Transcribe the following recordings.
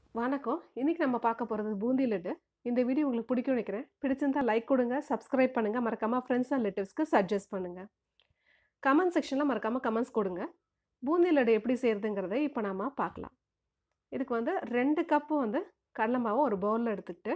வணக்கம். இன்னைக்கு நம்ம பார்க்க போறது பூந்தி லட்டு. இந்த வீடியோ உங்களுக்கு பிடிக்கும்னு நினைக்கிறேன். பிடிச்சிருந்தா லைக் கொடுங்க, சப்ஸ்கிரைப் பண்ணுங்க. மறக்காம ஃப்ரெண்ட்ஸ் அண்ட் ரிலேட்டிவ்ஸ்க்கு சஜெஸ்ட் பண்ணுங்க. கமெண்ட் செக்ஷன்ல மறக்காம கமெண்ட்ஸ் கொடுங்க. பூந்தி லட்டு எப்படி செய்றதுங்கிறத இப்ப நாம பார்க்கலாம். இதுக்கு வந்து 2 கப்பு வந்து கடல மாவு ஒரு பவுல்ல எடுத்துக்கிட்டு,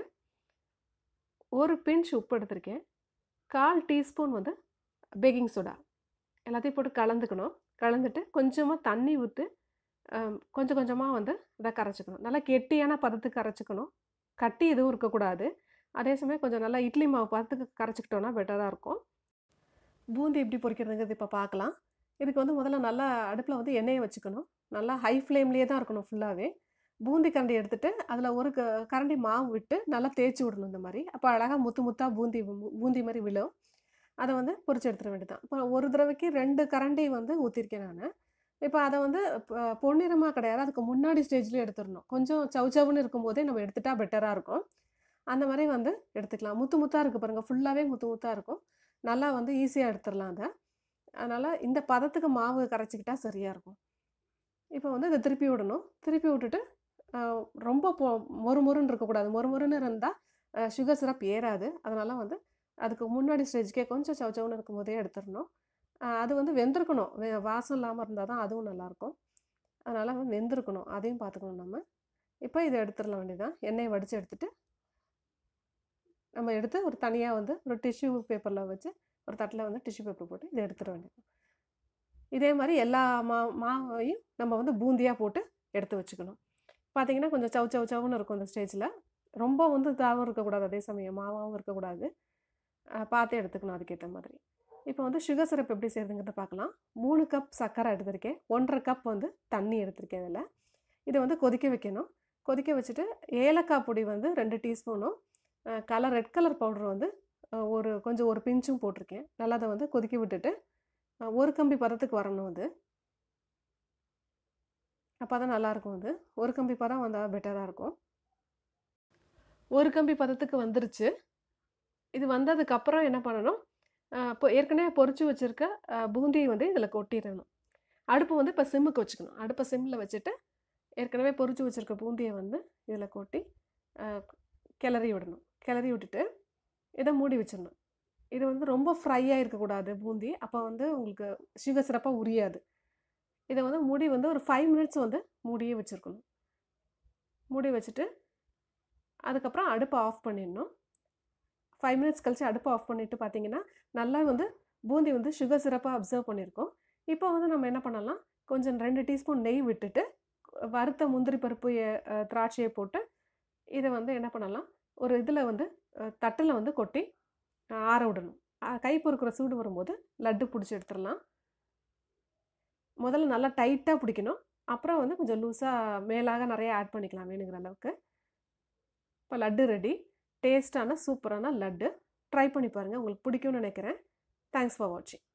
1 பிஞ்ச் உப்பு எடுத்திருக்கேன். 1/4 டீஸ்பூன் வந்து பேக்கிங் சோடா. எல்லாத்தையும் போட்டு கலந்துக்கணும். கலந்துட்டு கொஞ்சமா தண்ணி விட்டு அ கொஞ்சம் கொஞ்சமா வந்து இத கரைச்சுக்கணும். நல்லா கெட்டியான பதத்துக்கு கரைச்சுக்கணும். கட்டி எதுவும் இருக்கக்கூடாது. அதே சமயம் கொஞ்சம் நல்லா இட்லி மாவு பதத்துக்கு கரைச்சுக்கிட்டோம்னா பெட்டரா இருக்கும். பூந்தி எப்படி பொரிக்கிறதுங்கிறது இப்ப பார்க்கலாம். இதுக்கு வந்து முதல்ல நல்லா அடுப்புல வந்து எண்ணெய வச்சுக்கணும். நல்லா ஹை ஃப்ளேம்லயே தான் இருக்கணும் ஃபுல்லாவே. பூந்தி கரண்டி எடுத்துட்டு, அதில ஒரு க கரண்டி மாவு விட்டு நல்லா தேய்ச்சு விடணும் இந்த மாரி. அப்ப அழகா முத்து முத்தா பூந்தி பூந்தி மாரி விழும். அத வந்து பொரிச்சு எடுத்துற வேண்டியது தான். இப்ப ஒரு தடவைக்கு 2 கரண்டி வந்து ஊத்தியிருக்கேன் நானு. இப்ப அத வந்து ப பொன்னிறமா கிடையாது. அதுக்கு முன்னாடி ஸ்டேஜ்லயே எடுத்துறணும். கொஞ்சம் சவ் சவ்வுன்னு இருக்கும்போதே நம்ம எடுத்துட்டா பெட்டரா இருக்கும். அந்த மாரி வந்து எடுத்துக்கலாம். முத்து முத்தா இருக்கு பாருங்க. ஃபுல்லாவே முத்து முத்தா இருக்கும். நல்லா வந்து ஈஸியா எடுத்துறலாம் அத. அதனால இந்த பதத்துக்கு மாவு கரைச்சுக்கிட்டா சரியா இருக்கும். இப்ப வந்து இத திருப்பி விடணும். திருப்பி விட்டுட்டு அ ரொம்ப பொ மொறு மொறுன்னு இருக்கக்கூடாது. மொறு மொறுன்னு இருந்தா அ சுகர் சிரப் ஏறாது. அதனால வந்து அதுக்கு முன்னாடி ஸ்டேஜ்க்கே கொஞ்சம் சவ் சவ்வுன்னு இருக்கும்போதே எடுத்துறணும். அ அது வந்து வெந்திருக்கணும். வெ வாசம் இல்லாம இருந்தா தான் அதுவும் நல்லாயிருக்கும். அதனால வந்து வெந்திருக்கணும். அதையும் பார்த்துக்கணும் நம்ம. இப்ப இத எடுத்துற வேண்டியது தான். எண்ணெய வடிச்சு எடுத்துட்டு நம்ம எடுத்து ஒரு தனியா வந்து ஒரு டிஷ்யூ பேப்பர்ல வச்சு, ஒரு தட்டுல வந்து டிஷ்யூ பேப்பர் போட்டு இத எடுத்துற வேண்டியது. இதே மாரி எல்லா மா மாவையும் நம்ம வந்து பூந்தியா போட்டு எடுத்து வச்சுக்கணும். பார்த்தீங்கன்னா, கொஞ்சம் சவ் சவ் சவ்வுன்னு இருக்கும் இந்த ஸ்டேஜ்ல. ரொம்ப வந்து இதாவும் இருக்கக்கூடாது. அதே சமயம் மாவாவும் இருக்கக்கூடாது. அ பார்த்து எடுத்துக்கணும் அதுக்கேத்த மாதிரி. இப்ப வந்து சுகர் சிரப் எப்படி செய்றதுங்கிறத பார்க்கலாம். 3 கப் சர்க்கரை எடுத்திருக்கேன். 1 1/2 கப் வந்து தண்ணி எடுத்திருக்கேன் இதுல. இத வந்து கொதிக்க வைக்கணும். கொதிக்க வச்சுட்டு ஏலக்காய் பொடி வந்து 2 டீஸ்பூனும், அ கலர் ரெட் கலர் பவுடர் வந்து அ ஒரு கொஞ்சம் ஒரு பிஞ்சும் போட்டிருக்கேன். நல்லா அத வந்து கொதிக்க விட்டுட்டு, அ ஒரு கம்பி பதத்துக்கு வரணும் அது. அப்பதான் நல்லாயிருக்கும் அது. ஒரு கம்பி பதம் வந்தா பெட்டரா இருக்கும். ஒரு கம்பி பதத்துக்கு வந்துருச்சு. இது வந்ததுக்கு அப்புறம் என்ன பண்ணணும், அ இப்போ ஏற்கனவே பொரிச்சு வச்சிருக்க அ பூந்திய வந்து இதில கொட்டிறணும். அடுப்பு வந்து இப்ப சிம்முக்கு வச்சுக்கணும். அடுப்ப சிம்ல வச்சுட்டு, ஏற்கனவே பொரிச்சு வச்சிருக்க பூந்திய வந்து இதில கொட்டி அ கிளறி விடணும். கிளறி விட்டுட்டு, இத மூடி வச்சிரணும். இது வந்து ரொம்ப ஃப்ரையா இருக்கக்கூடாது பூந்தி. அப்ப வந்து உங்களுக்கு சுகர் சிரப்பா உரியாது. இத வந்து மூடி வந்து ஒரு 5 மினிட்ஸ் வந்து மூடியே வச்சிருக்கணும். மூடி வச்சுட்டு, அதுக்கப்புறம் அடுப்ப ஆஃப் பண்ணிடணும். 5 மினிட்ஸ் கழிச்சு அடுப்ப ஆஃப் பண்ணிட்டு பார்த்தீங்கன்னா, நல்லா வந்து பூந்தி வந்து சுகர் சிரப்பா அப்சர்வ் பண்ணியிருக்கும். இப்போ வந்து நம்ம என்ன பண்ணலாம், கொஞ்சம் 2 டீஸ்பூன் நெய் விட்டுட்டு, வறுத்த முந்திரி பருப்பு, எ அ திராட்சைய போட்டு, இத வந்து என்ன பண்ணலாம், ஒரு இதில வந்து அ தட்டுல வந்து கொட்டி அ ஆற விடணும். அ கை பொறுக்கிற சூடு வரும்போது லட்டு புடிச்சு எடுத்துறலாம். முதல்ல நல்லா டைட்டா புடிக்கணும். அப்புறம் வந்து கொஞ்சம் லூஸா மேலாக நெறைய ஆட் பண்ணிக்கலாம் வேணுங்கிற அளவுக்கு. இப்ப லட்டு ரெடி. டேஸ்ட்டான சூப்பரான லட்டு. ட்ரை பண்ணி பாருங்க. உங்களுக்கு பிடிக்கும்னு நினைக்கிறேன். தேங்க்ஸ் ஃபார் வாட்சிங்.